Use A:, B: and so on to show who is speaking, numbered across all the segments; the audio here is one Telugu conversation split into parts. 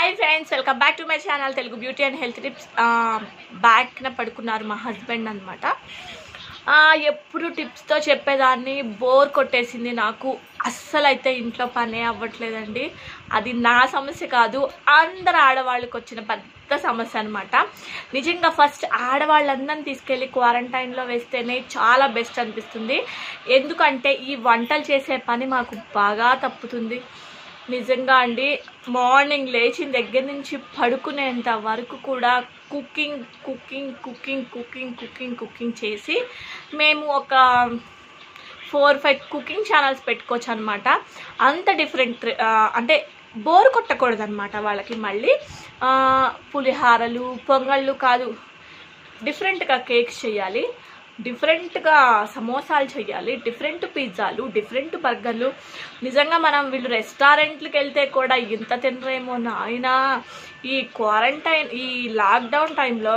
A: hi friends welcome back to my channel Telugu beauty and health tips బ్యాక్న పడుకున్నారు మా హస్బెండ్ అనమాట ఎప్పుడు టిప్స్తో చెప్పేదాన్ని బోర్ కొట్టేసింది నాకు అస్సలు అయితే ఇంట్లో పనే అవ్వట్లేదండి అది నా సమస్య కాదు అందరు ఆడవాళ్ళకి వచ్చిన పెద్ద సమస్య అనమాట నిజంగా ఫస్ట్ ఆడవాళ్ళందరిని తీసుకెళ్ళి క్వారంటైన్లో వేస్తేనే చాలా బెస్ట్ అనిపిస్తుంది ఎందుకంటే ఈ వంటలు చేసే పని మాకు బాగా తప్పుతుంది నిజంగా అండి మార్నింగ్ లేచిన దగ్గర నుంచి పడుకునేంత వరకు కూడా cooking cooking cooking cooking cooking cooking చేసి మేము ఒక ఫోర్ ఫైవ్ కుకింగ్ ఛానల్స్ పెట్టుకోవచ్చు అనమాట అంత డిఫరెంట్ అంటే బోర్ కొట్టకూడదు అనమాట వాళ్ళకి మళ్ళీ ఆ, పులిహారలు పొంగళ్ళు కాదు డిఫరెంట్గా కేక్స్ చేయాలి డిఫరెంట్గా సమోసాలు చేయాలి డిఫరెంట్ పిజ్జాలు డిఫరెంట్ బర్గర్లు నిజంగా మనం వీళ్ళు రెస్టారెంట్లకు వెళ్తే కూడా ఇంత తినరేమో నాయన ఈ క్వారంటైన్ ఈ లాక్డౌన్ టైంలో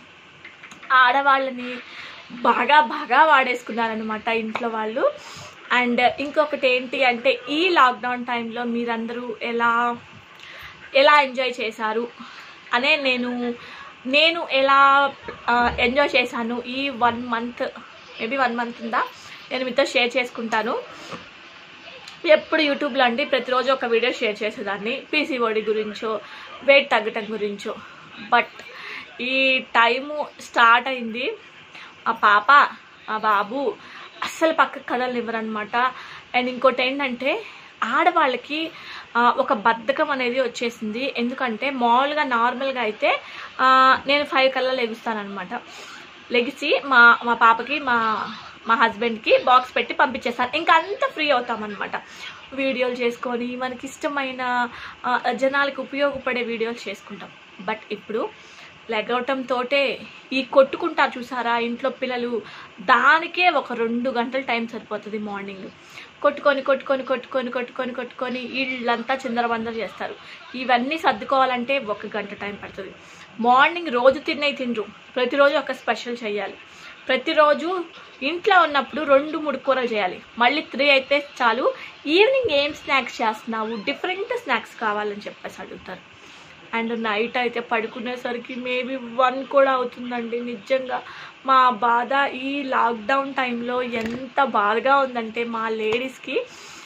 A: ఆడవాళ్ళని బాగా బాగా వాడేసుకున్నారనమాట ఇంట్లో వాళ్ళు అండ్ ఇంకొకటి ఏంటి అంటే ఈ లాక్డౌన్ టైంలో మీరందరూ ఎలా ఎలా ఎంజాయ్ చేశారు అనే నేను నేను ఎలా ఎంజాయ్ చేశాను ఈ one month maybe one month ఉందా నేను మీతో షేర్ చేసుకుంటాను ఎప్పుడు యూట్యూబ్లో అండి ప్రతిరోజు ఒక వీడియో షేర్ చేసేదాన్ని పీసీఓడి గురించో వెయిట్ తగ్గటం గురించో బట్ ఈ టైము స్టార్ట్ అయింది ఆ పాప ఆ బాబు అస్సలు పక్కకు కదలనివ్వరనమాట అండ్ ఇంకోటి ఏంటంటే ఆడవాళ్ళకి ఆ, ఒక బద్ధకం అనేది వచ్చేసింది ఎందుకంటే మామూలుగా నార్మల్గా అయితే ఆ, నేను ఫైవ్ కల్లా లెగుస్తానమాట లెగిసి మా మా పాపకి మా మా హస్బెండ్కి బాక్స్ పెట్టి పంపించేస్తాను ఇంకా అంత ఫ్రీ అవుతామన్నమాట వీడియోలు చేసుకొని మనకి ఇష్టమైన ఆ, జనాలకు ఉపయోగపడే వీడియోలు చేసుకుంటాం బట్ ఇప్పుడు లెగవటంతోటే ఈ కొట్టుకుంటారు చూసారా ఇంట్లో పిల్లలు దానికే ఒక రెండు గంటల టైం సరిపోతుంది మార్నింగ్ కొట్టుకొని కొట్టుకొని కొట్టుకొని కొట్టుకొని కొట్టుకొని ఇళ్ళంతా చిందరబందర చేస్తారు ఇవన్నీ సర్దుకోవాలంటే ఒక గంట టైం పడుతుంది మార్నింగ్ రోజు తిన్నవి తినరు ప్రతిరోజు ఒక స్పెషల్ చేయాలి ప్రతిరోజు ఇంట్లో ఉన్నప్పుడు రెండు మూడు కూరలు చేయాలి మళ్ళీ త్రీ అయితే చాలు ఈవినింగ్ ఏం స్నాక్స్ చేస్తున్నావు డిఫరెంట్ స్నాక్స్ కావాలని చెప్పేసి అడుగుతారు అండ్ నైట్ అయితే పడుకునేసరికి మేబీ వన్ కూడా అవుతుందండి నిజంగా మా బాధ ఈ లాక్డౌన్ టైంలో ఎంత బాధగా ఉందంటే మా లేడీస్కి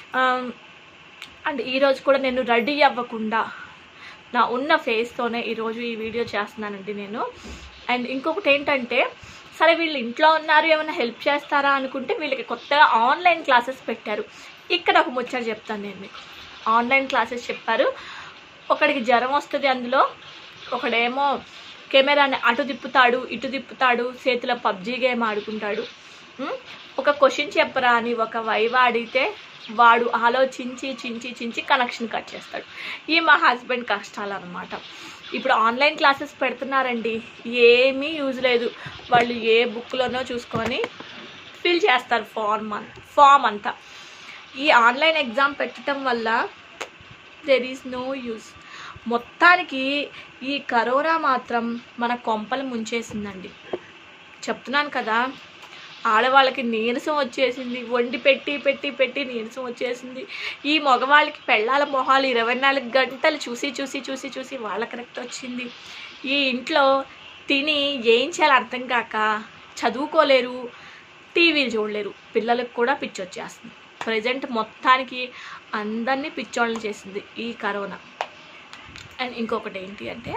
A: అండ్ ఈరోజు కూడా నేను రెడీ అవ్వకుండా నా ఉన్న ఫేస్తోనే ఈరోజు ఈ వీడియో చేస్తున్నానండి నేను అండ్ ఇంకొకటి ఏంటంటే సరే వీళ్ళు ఇంట్లో ఉన్నారు ఏమైనా హెల్ప్ చేస్తారా అనుకుంటే వీళ్ళకి కొత్తగా ఆన్లైన్ క్లాసెస్ పెట్టారు ఇక్కడ ఒక ముచ్చట చెప్తాను నేను మీకు ఆన్లైన్ క్లాసెస్ చెప్పారు ఒకడికి జ్వరం వస్తుంది అందులో ఒకడేమో కెమెరాని అటు తిప్పుతాడు ఇటు తిప్పుతాడు చేతిలో పబ్జీ గేమ్ ఆడుకుంటాడు ఉమ్, ఒక క్వశ్చన్ చెప్పరా అని ఒక వైవా అడిగితే వాడు ఆలోచించి చించి చించి కనెక్షన్ కట్ చేస్తాడు ఈ మా హస్బెండ్ కష్టాలు అనమాట ఇప్పుడు ఆన్లైన్ క్లాసెస్ పెడుతున్నారండి ఏమీ యూజ్ లేదు వాళ్ళు ఏ బుక్లోనో చూసుకొని ఫిల్ చేస్తారు ఫార్మ్ అన్ ఫామ్ అంతా ఈ ఆన్లైన్ ఎగ్జామ్ పెట్టడం వల్ల దెర్ ఈజ్ నో యూస్ మొత్తానికి ఈ కరోనా మాత్రం మన కొంపలు ముంచేసిందండి చెప్తున్నాను కదా ఆడవాళ్ళకి నీరసం వచ్చేసింది వండి పెట్టి పెట్టి పెట్టి నీరసం వచ్చేసింది ఈ మగవాళ్ళకి పెళ్ళాల మొహాలు ఇరవై నాలుగు గంటలు చూసి చూసి చూసి చూసి వాళ్ళ కరెక్ట్ వచ్చింది ఈ ఇంట్లో తిని ఏం చేయాలో అర్థం కాక చదువుకోలేరు టీవీలు చూడలేరు పిల్లలకు కూడా పిచ్చి వచ్చేస్తుంది ప్రజెంట్ మొత్తానికి అందరినీ పిచ్చోళ్ళని చేసింది ఈ కరోనా అండ్ ఇంకొకటి ఏంటి అంటే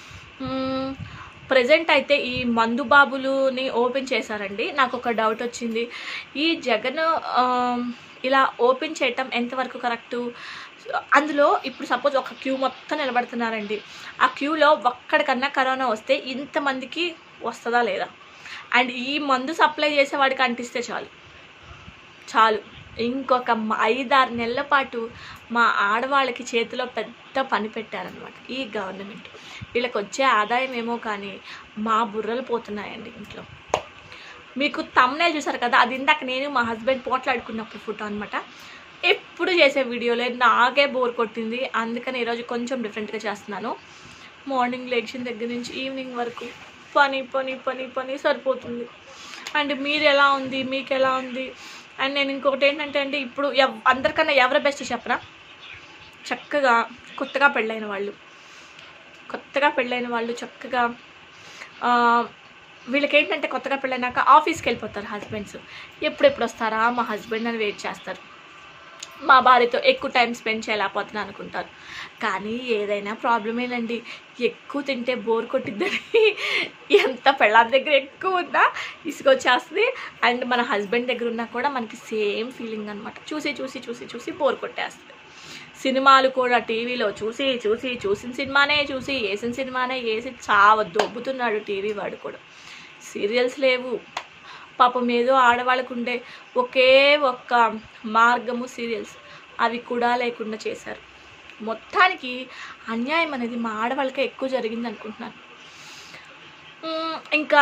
A: ప్రజెంట్ అయితే ఈ మందు బాబులుని ఓపెన్ చేశారండి నాకు ఒక డౌట్ వచ్చింది ఈ జగన్ ఆ, ఇలా ఓపెన్ చేయటం ఎంతవరకు కరెక్టు అందులో ఇప్పుడు సపోజ్ ఒక క్యూ మొత్తం నిలబడుతున్నారండి ఆ క్యూలో ఒక్కడికన్నా కరోనా వస్తే ఇంతమందికి వస్తుందా లేదా అండ్ ఈ మందు సప్లై చేసే వాడికి అంటిస్తే చాలు చాలు ఇంకొక మ- ఐదారు నెలల పాటు మా ఆడవాళ్ళకి చేతిలో పెద్ద పని పెట్టారనమాట ఈ గవర్నమెంట్ వీళ్ళకి వచ్చే ఆదాయం ఏమో కానీ మా బుర్రలు పోతున్నాయండి ఇంట్లో మీకు తమ్నేల్ చూసారు కదా అది ఇందాక నేను మా హస్బెండ్ పోట్లాడుకున్నప్పుడు ఫోటో అనమాట ఎప్పుడు చేసే వీడియోలే నాకే బోర్ కొట్టింది అందుకని ఈరోజు కొంచెం డిఫరెంట్గా చేస్తున్నాను మార్నింగ్ లేచిన దగ్గర నుంచి ఈవినింగ్ వరకు పని పని పని పని సరిపోతుంది అండ్ మీరు ఎలా ఉంది మీకు ఎలా ఉంది అండ్ నేను ఇంకొకటి ఏంటంటే అండి ఇప్పుడు ఎవ్ అందరికన్నా ఎవరు బెస్ట్ చెప్పరా చక్కగా కొత్తగా పెళ్ళైన వాళ్ళు కొత్తగా పెళ్ళైన వాళ్ళు చక్కగా ఆ, వీళ్ళకి ఏంటంటే కొత్తగా పెళ్ళైనాక ఆఫీస్కి వెళ్ళిపోతారు హస్బెండ్స్ ఎప్పుడెప్పుడు వస్తారా మా హస్బెండ్ అని వెయిట్ చేస్తారు మా భార్యతో ఎక్కువ టైం స్పెండ్ చేయలేకపోతున్నాను అనుకుంటారు కానీ ఏదైనా ప్రాబ్లమేనండి ఎక్కువ తింటే బోర్ కొట్టిద్దని ఎంత పెళ్ళాం దగ్గర ఎక్కువ ఉన్నా ఇసుకొచ్చేస్తుంది అండ్ మన హస్బెండ్ దగ్గర ఉన్నా కూడా మనకి సేమ్ ఫీలింగ్ అనమాట చూసి చూసి చూసి చూసి బోర్ కొట్టేస్తుంది సినిమాలు కూడా టీవీలో చూసి చూసి చూసిన సినిమానే చూసి వేసిన సినిమానే వేసి చావ దొబ్బుతున్నాడు టీవీ వాడు కూడా సీరియల్స్ లేవు పాపం ఏదో ఆడవాళ్ళకు ఉండే ఒకే ఒక్క మార్గము సీరియల్స్ అవి కూడా లేకుండా చేశారు మొత్తానికి అన్యాయం అనేది మా ఆడవాళ్ళకే ఎక్కువ జరిగింది అనుకుంటున్నాను ఉమ్, ఇంకా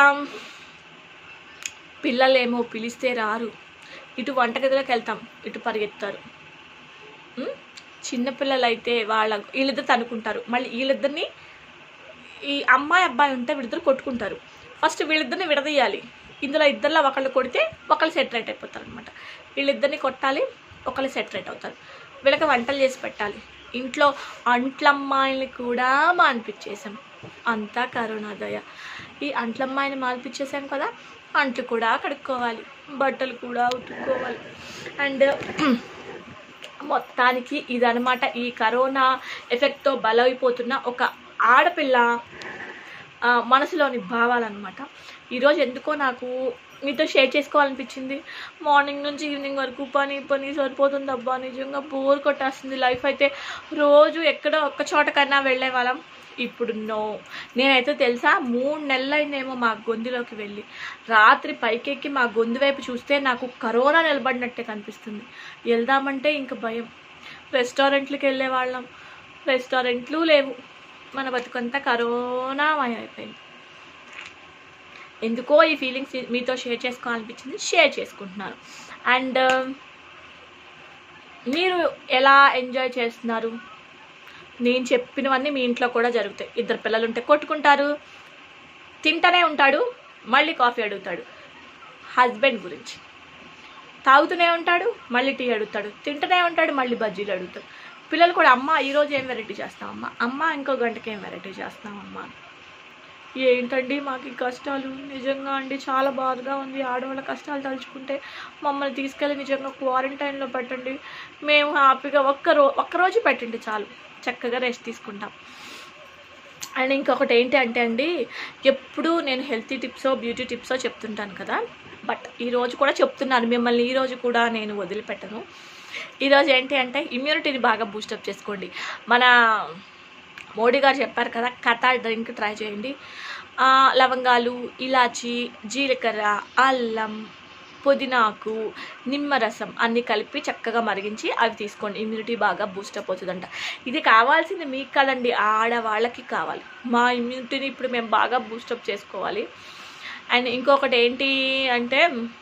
A: పిల్లలేమో పిలిస్తే రారు ఇటు వంటగదిలోకి వెళ్తాం ఇటు పరిగెత్తారు ఉమ్, చిన్నపిల్లలు అయితే వాళ్ళ వీళ్ళిద్దరు తనుకుంటారు మళ్ళీ వీళ్ళిద్దరిని ఈ అమ్మాయి అబ్బాయి ఉంటే వీళ్ళిద్దరు కొట్టుకుంటారు ఫస్ట్ వీళ్ళిద్దరిని విడదీయాలి ఇందులో ఇద్దరిలో ఒకళ్ళు కొడితే ఒకళ్ళు సెటరేట్ అయిపోతారు అనమాట వీళ్ళిద్దరిని కొట్టాలి ఒకళ్ళు సెటరేట్ అవుతారు వీళ్ళకి వంటలు చేసి పెట్టాలి ఇంట్లో అంట్లమ్మాయిని కూడా మాన్పించేసాం అంతా కరోనా దయ ఈ అంట్లమ్మాయిని మాన్పించేసాం కదా అంట్లు కూడా కడుక్కోవాలి బట్టలు కూడా ఉతుక్కోవాలి అండ్ మొత్తానికి ఇదనమాట ఈ కరోనా ఎఫెక్ట్తో బలైపోతున్న ఒక ఆడపిల్ల ఆ, మనసులోని భావాలన్నమాట ఈరోజు ఎందుకో నాకు మీతో షేర్ చేసుకోవాలనిపించింది మార్నింగ్ నుంచి ఈవినింగ్ వరకు పని పని సరిపోతుంది అబ్బా నిజంగా బోర్ కొట్టేస్తుంది లైఫ్ అయితే రోజు ఎక్కడో ఒక్క చోటకన్నా వెళ్ళే వాళ్ళం ఇప్పుడు నో నేనైతే తెలుసా మూడు నెలలైందేమో మా గొంతులోకి వెళ్ళి రాత్రి పైకెక్కి మా గొంతు వైపు చూస్తే నాకు కరోనా నిలబడినట్టే కనిపిస్తుంది వెళ్దామంటే ఇంక భయం రెస్టారెంట్లకు వెళ్ళే వాళ్ళం రెస్టారెంట్లు లేవు మన బతుకంతా కరోనా అయిపోయింది ఎందుకో ఈ ఫీలింగ్స్ మీతో షేర్ చేసుకోవాలనిపించింది షేర్ చేసుకుంటున్నాను అండ్ మీరు ఎలా ఎంజాయ్ చేస్తున్నారు నేను చెప్పినవన్నీ మీ ఇంట్లో కూడా జరుగుతాయి ఇద్దరు పిల్లలు ఉంటే కొట్టుకుంటారు తింటూనే ఉంటాడు మళ్ళీ కాఫీ అడుగుతాడు హస్బెండ్ గురించి తాగుతూనే ఉంటాడు మళ్ళీ టీ అడుగుతాడు తింటూనే ఉంటాడు మళ్ళీ బజ్జీలు అడుగుతాడు పిల్లలు కూడా అమ్మ ఈరోజు ఏం వెరైటీ చేస్తామమ్మా అమ్మ ఇంకో గంటకి ఏం వెరైటీ చేస్తామమ్మా ఏంటండి మాకు ఈ కష్టాలు నిజంగా అండి చాలా బాధగా ఉంది ఆడవాళ్ళ కష్టాలు తలుచుకుంటే మమ్మల్ని తీసుకెళ్ళి నిజంగా క్వారంటైన్లో పెట్టండి మేము హ్యాపీగా ఒక్క రో ఒక్కరోజు పెట్టండి చాలు చక్కగా రెస్ట్ తీసుకుంటాం అండ్ ఇంకొకటి ఏంటి అంటే అండి ఎప్పుడు నేను హెల్తీ టిప్సో బ్యూటీ టిప్సో చెప్తుంటాను కదా బట్ ఈరోజు కూడా చెప్తున్నాను మిమ్మల్ని ఈరోజు కూడా నేను వదిలిపెట్టను ఈరోజు ఏంటి అంటే ఇమ్యూనిటీని బాగా బూస్టప్ చేసుకోండి మన మోడీ గారు చెప్పారు కదా కథా డ్రింక్ ట్రై చేయండి ఆ, లవంగాలు ఇలాచి జీలకర్ర అల్లం పుదీనాకు నిమ్మరసం అన్నీ కలిపి చక్కగా మరిగించి అవి తీసుకోండి ఇమ్యూనిటీ బాగా బూస్టప్ అవుతుందంట ఇది కావాల్సింది మీకు కదండి ఆడవాళ్ళకి కావాలి మా ఇమ్యూనిటీని ఇప్పుడు మేము బాగా బూస్టప్ చేసుకోవాలి అండ్ ఇంకొకటి ఏంటి అంటే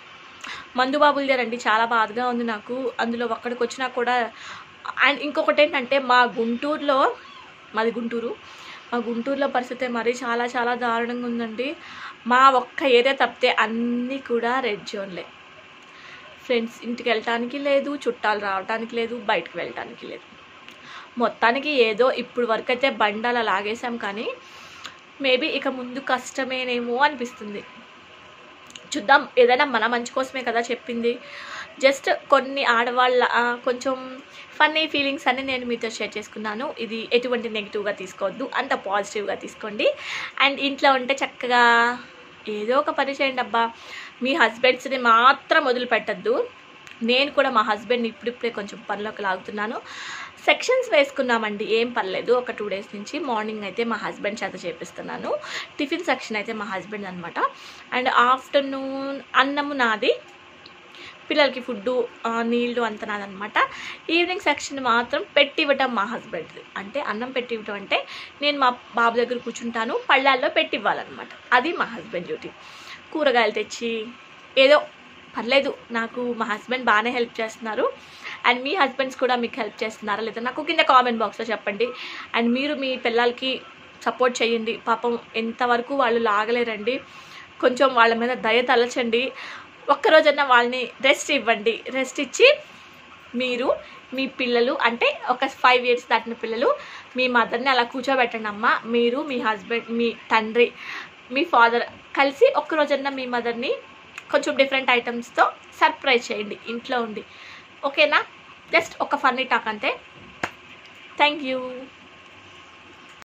A: మందు బాబులు గారండి చాలా బాధగా ఉంది నాకు అందులో ఒక్కడికి వచ్చినా కూడా అండ్ ఇంకొకటి ఏంటంటే మా గుంటూరులో మాది గుంటూరు మా గుంటూరులో పరిస్థితి మరీ చాలా చాలా దారుణంగా ఉందండి మా ఒక్క ఏరియా తప్పితే అన్నీ కూడా రెడ్ జోన్లే ఫ్రెండ్స్ ఇంటికి వెళ్ళటానికి లేదు చుట్టాలు రావటానికి లేదు బయటకు వెళ్ళటానికి లేదు మొత్తానికి ఏదో ఇప్పుడు వరకు అయితే బండాల లాగేశాం కానీ మేబీ ఇక ముందు కష్టమేనేమో అనిపిస్తుంది చూద్దాం ఏదైనా మన మంచి కోసమే కదా చెప్పింది జస్ట్ కొన్ని ఆడవాళ్ళ ఆ, కొంచెం ఫన్నీ ఫీలింగ్స్ అన్ని నేను మీతో షేర్ చేసుకున్నాను ఇది ఎటువంటి నెగిటివ్గా తీసుకోవద్దు అంత పాజిటివ్గా తీసుకోండి అండ్ ఇంట్లో ఉంటే చక్కగా ఏదో ఒక పని చేయండి అబ్బా మీ హస్బెండ్స్ని మాత్రం వదిలిపెట్టద్దు నేను కూడా మా హస్బెండ్ని ఇప్పుడిప్పుడే కొంచెం పనిలోకి లాగుతున్నాను సెక్షన్స్ వేసుకున్నామండి ఏం పర్లేదు ఒక టూ డేస్ నుంచి మార్నింగ్ అయితే మా హస్బెండ్ చేత చేపిస్తున్నాను టిఫిన్ సెక్షన్ అయితే మా హస్బెండ్ అనమాట అండ్ ఆఫ్టర్నూన్ అన్నము నాది పిల్లలకి ఫుడ్డు నీళ్ళు అంత నాదనమాట ఈవినింగ్ సెక్షన్ మాత్రం పెట్టి ఇవ్వటం మా హస్బెండ్ది అంటే అన్నం పెట్టి ఇవ్వటం అంటే నేను మా బాబు దగ్గర కూర్చుంటాను పళ్ళాల్లో పెట్టి ఇవ్వాలన్నమాట అది మా హస్బెండ్ డ్యూటీ కూరగాయలు తెచ్చి ఏదో పర్లేదు నాకు మా హస్బెండ్ బాగానే హెల్ప్ చేస్తున్నారు అండ్ మీ హస్బెండ్స్ కూడా మీకు హెల్ప్ చేస్తున్నారా లేదా నాకు కింద కామెంట్ బాక్స్లో చెప్పండి అండ్ మీరు మీ పిల్లలకి సపోర్ట్ చేయండి పాపం ఎంతవరకు వాళ్ళు లాగలేరండి కొంచెం వాళ్ళ మీద దయ తలచండి ఒక్కరోజన్నా వాళ్ళని రెస్ట్ ఇవ్వండి రెస్ట్ ఇచ్చి మీరు మీ పిల్లలు అంటే ఒక ఫైవ్ ఇయర్స్ దాటిన పిల్లలు మీ మదర్ని అలా కూర్చోబెట్టండి అమ్మ మీరు మీ హస్బెండ్ మీ తండ్రి మీ ఫాదర్ కలిసి ఒక్కరోజన్నా మీ మదర్ని కొంచెం డిఫరెంట్ ఐటమ్స్తో సర్ప్రైజ్ చేయండి ఇంట్లో ఉండి ఓకేనా జస్ట్ ఒక ఫన్నీ టాక్ అంతే థ్యాంక్ యూ